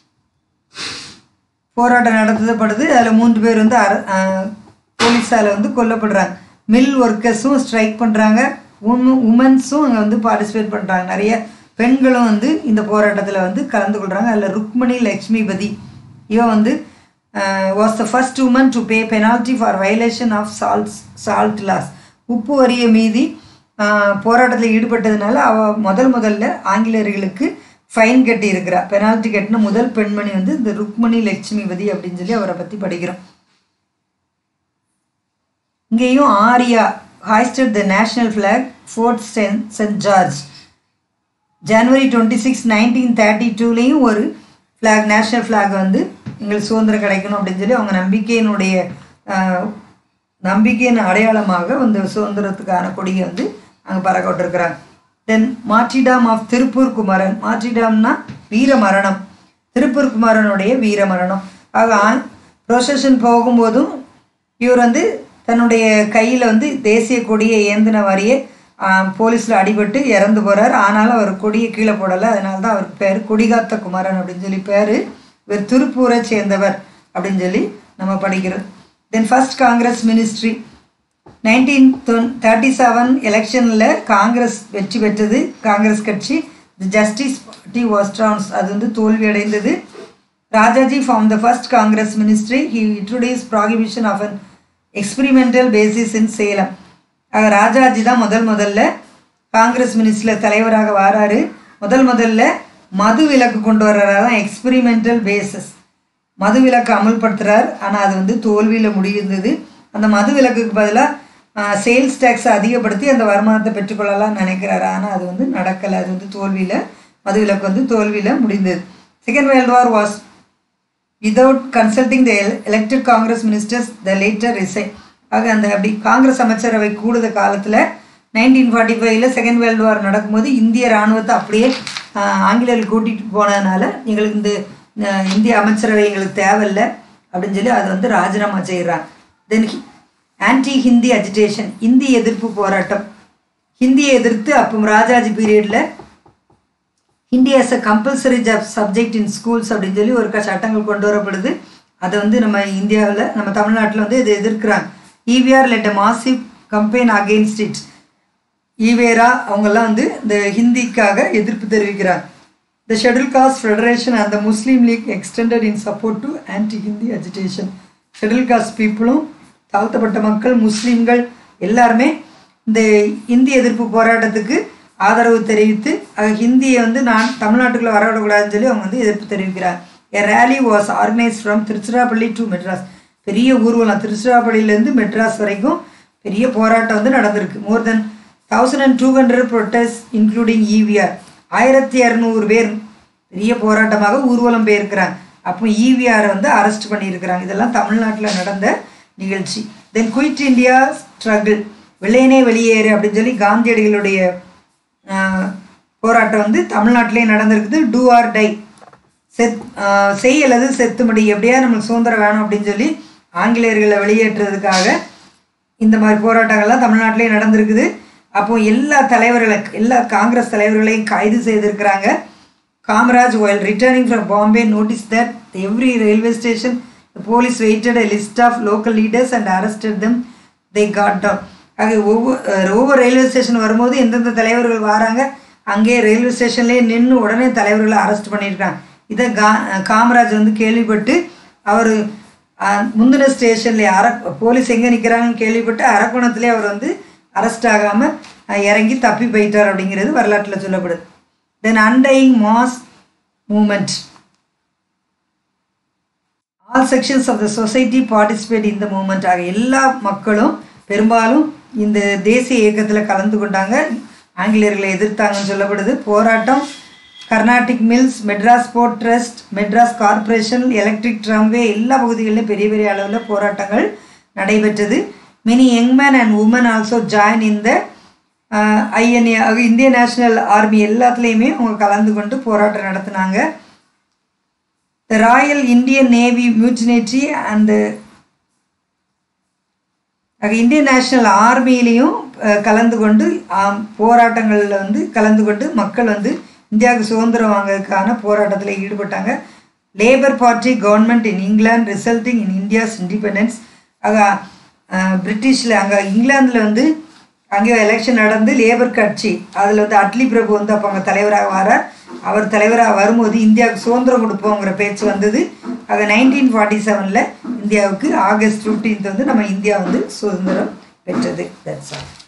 போராட்டம் நடத்தப்படுது அதில் மூன்று பேர் வந்து அர போலீஸால் வந்து கொல்லப்படுறாங்க மில் ஒர்க்கர்ஸும் ஸ்ட்ரைக் பண்ணுறாங்க உமன்ஸும் அங்கே வந்து பார்ட்டிசிபேட் பண்ணுறாங்க நிறைய பெண்களும் வந்து இந்த போராட்டத்தில் வந்து கலந்து கொள்கிறாங்க அதில் ருக்மணி லக்ஷ்மிபதி இவ வந்து was the first woman to pay penalty for violation of salt salt laws உப்பு வரிய மீதி போராட்டத்தில் ஈடுபட்டதுனால அவள் முதல் முதல்ல ஆங்கிலேயர்களுக்கு ஃபைன் கட்டி இருக்கிறா பெனால்ட்டி கட்டின முதல் பெண்மணி வந்து இந்த ருக்மணி லட்சுமிபதி அப்படின்னு சொல்லி அவரை பற்றி படிக்கிறோம் இங்கேயும் Arya hoisted the national flag fort saint saint George January twenty six nineteen thirty டூலேயும் ஒரு ஃப்ளாக் நேஷ்னல் ஃப்ளாக் வந்து எங்களுக்கு சுதந்திரம் கிடைக்கணும் அப்படின்னு சொல்லி அவங்க நம்பிக்கையினுடைய நம்பிக்கையின் அடையாளமாக இந்த சுதந்திரத்துக்கான கொடியை வந்து அங்கே பறக்க விட்டுருக்குறாங்க then martyrdom of Tiruppur Kumaran மாற்றிடாம்னா வீர மரணம் திருப்பூர் குமரனுடைய வீர மரணம் ஆக ப்ரொசஷன் போகும்போதும் இவர் வந்து தன்னுடைய கையில் வந்து தேசிய கொடியை ஏந்தின வரையே போலீஸில் அடிபட்டு இறந்து போகிறார் ஆனாலும் அவர் கொடியை கீழே போடலை அதனால தான் அவருக்கு பேர் கொடிகாத்த குமரன் அப்படின்னு சொல்லி பேர் இவர் திருப்பூரை சேர்ந்தவர் அப்படின்னு சொல்லி நம்ம படிக்கிறோம் then first Congress ministry nineteen thirty seven எலெக்ஷனில் காங்கிரஸ் வெற்றி பெற்றது காங்கிரஸ் கட்சி the justice party was trounced அது வந்து தோல்வி அடைந்தது Rajaji form the first Congress ministry he introduce prohibition of an experimental basis in Salem ஆக ராஜாஜி தான் முதல் முதல்ல காங்கிரஸ் மினிஸ்டரில் தலைவராக வராரு முதல் முதல்ல மது விலக்கு கொண்டு வர்றாரா தான் எக்ஸ்பிரிமெண்டல் பேசஸ் மது விலக்கு அமுல்படுத்துகிறார் ஆனால் அது வந்து தோல்வியில் முடிந்தது அந்த மது விலக்குக்கு பதிலாக சேல்ஸ் டேக்ஸை அதிகப்படுத்தி அந்த வருமானத்தை பெற்றுக்கொள்ளலாம்னு நினைக்கிறாரு ஆனால் அது வந்து நடக்கலை அது வந்து தோல்வியில் மது விலக்கு வந்து தோல்வியில் முடிந்தது second world war was without consulting the elected Congress ministers the latter resign ஆக அந்த அப்படி காங்கிரஸ் அமைச்சரவை கூடுத காலத்தில் நைன்டீன் ஃபார்ட்டி ஃபைவ்ல செகண்ட் வேர்ல்டு வார் நடக்கும்போது இந்திய இராணுவத்தை அப்படியே ஆங்கிலேயர்கள் கூட்டிகிட்டு போனதுனால எங்களுக்கு இந்த இந்திய அமைச்சரவை எங்களுக்கு தேவையில்லை அப்படின்னு சொல்லி அதை வந்து ராஜினாமா செய்கிறாங்க then anti Hindi agitation Hindi எதிர்ப்பு போராட்டம் ஹிந்தியை எதிர்த்து அப்போ ராஜாஜி பீரியடில் ஹிந்தி ஆஸ் அ கம்பல்சரி ஜப் சப்ஜெக்ட் இன் ஸ்கூல்ஸ் அப்படின்னு சொல்லி ஒரு சட்டங்கள் கொண்டு வரப்படுது அதை வந்து நம்ம இந்தியாவில் நம்ம தமிழ்நாட்டில் வந்து இதை எதிர்க்கிறாங்க EVR led a massive campaign against it EVR அவங்கெல்லாம் வந்து இந்த ஹிந்திக்காக எதிர்ப்பு தெரிவிக்கிறாங்க the schedule caste federation and the Muslim league extended in support to anti Hindi agitation schedule caste பீப்புளும் தாழ்த்தப்பட்ட மக்கள் முஸ்லீம்கள் எல்லாருமே இந்த இந்தி எதிர்ப்பு போராட்டத்துக்கு ஆதரவு தெரிவித்து ஹிந்தியை வந்து நான் தமிழ்நாட்டுக்குள்ளே வரவிடக்கூடாதுன்னு சொல்லி அவங்க வந்து எதிர்ப்பு தெரிவிக்கிறார் a rally was organise from Tiruchirappalli to Madras பெரிய ஊர்வலம் திருச்சிராப்பள்ளியிலேருந்து மெட்ராஸ் வரைக்கும் பெரிய போராட்டம் வந்து நடந்திருக்கு more than thousand and two hundred protest including EVR ஆயிரத்தி இரநூறு பேர் பெரிய போராட்டமாக ஊர்வலம் போயிருக்கிறாங்க அப்போ ஈவிஆரை வந்து அரெஸ்ட் பண்ணியிருக்கிறாங்க இதெல்லாம் தமிழ்நாட்டில் நடந்த நிகழ்ச்சி தென் குயிட் இந்தியா ஸ்ட்ரகிள் வெள்ளையனே வெளியேறு அப்படின்னு சொல்லி காந்தியடிகளுடைய போராட்டம் வந்து தமிழ்நாட்டிலே நடந்திருக்குது டூ ஆர் டை செத் செய் அல்லது செத்துமடி எப்படியா நம்மளுக்கு சுதந்திரம் வேணும் அப்படின்னு சொல்லி ஆங்கிலேயர்களை வெளியேற்றுறதுக்காக இந்த மாதிரி போராட்டங்கள்லாம் தமிழ்நாட்டிலே நடந்திருக்குது அப்போ எல்லா தலைவர்களுக்கு எல்லா காங்கிரஸ் தலைவர்களையும் கைது செய்திருக்கிறாங்க Kamaraj while returning from Bombay notice that every railway station the police waited a list of local leaders and arrested them they got down ஆக ஒவ்வொரு ஒவ்வொரு ரயில்வே ஸ்டேஷன் வரும்போது எந்தெந்த தலைவர்கள் வராங்க அங்கேயே ரயில்வே ஸ்டேஷன்லேயே நின்று உடனே தலைவர்களை அரெஸ்ட் பண்ணியிருக்காங்க இதை கா காமராஜ் வந்து கேள்விப்பட்டு அவர் முந்தின ஸ்டேஷன்லேயே அர போலீஸ் எங்கே நிற்கிறாங்கன்னு கேள்விப்பட்டு அரக்கோணத்துலேயே அவர் வந்து அரெஸ்ட் ஆகாமல் இறங்கி தப்பி போயிட்டார் அப்படிங்கிறது வரலாற்றில் சொல்லப்படுது then undying mass movement all sections of the society participate இந்த மூமெண்ட் ஆக எல்லா மக்களும் பெரும்பாலும் இந்த தேசிய இயக்கத்தில் கலந்து கொண்டாங்க ஆங்கிலேயர்களை எதிர்த்தாங்கன்னு சொல்லப்படுது போராட்டம் Carnatic mills Madras port trust Madras corporation electric tramway எல்லா பகுதிகளிலும் பெரிய பெரிய அளவில் போராட்டங்கள் நடைபெற்றது many young man and women also join இந்த ஐஎன்ஏ இந்திய நேஷனல் ஆர்மி எல்லாத்துலேயுமே அவங்க கலந்து கொண்டு போராட்டம் நடத்தினாங்க the royal Indian navy mutinied and ஆக இந்தியன் நேஷ்னல் ஆர்மியிலையும் அஹ், கலந்து கொண்டு ஆம், போராட்டங்களில் வந்து கலந்து கொண்டு மக்கள் வந்து இந்தியாவுக்கு சுதந்திரம் வாங்குறதுக்கான போராட்டத்தில் ஈடுபட்டாங்க labour party government in England resulting in India's independence ஆக பிரிட்டிஷில் அங்கே இங்கிலாந்தில் வந்து அங்கே எலெக்ஷன் நடந்து லேபர் கட்சி அதில் வந்து அட்லி பிரபு வந்து அப்போ அங்கே தலைவராக வரார் அவர் தலைவராக வரும்போது இந்தியாவுக்கு சுதந்திரம் கொடுப்போங்கிற பேச்சு வந்தது ஆக நைன்டீன் ஃபார்ட்டி செவனில் இந்தியாவுக்கு ஆகஸ்ட் ஃபிஃப்டீன்த் வந்து நம்ம இந்தியா வந்து சுதந்திரம் பெற்றது தட்ஸ் ஆல்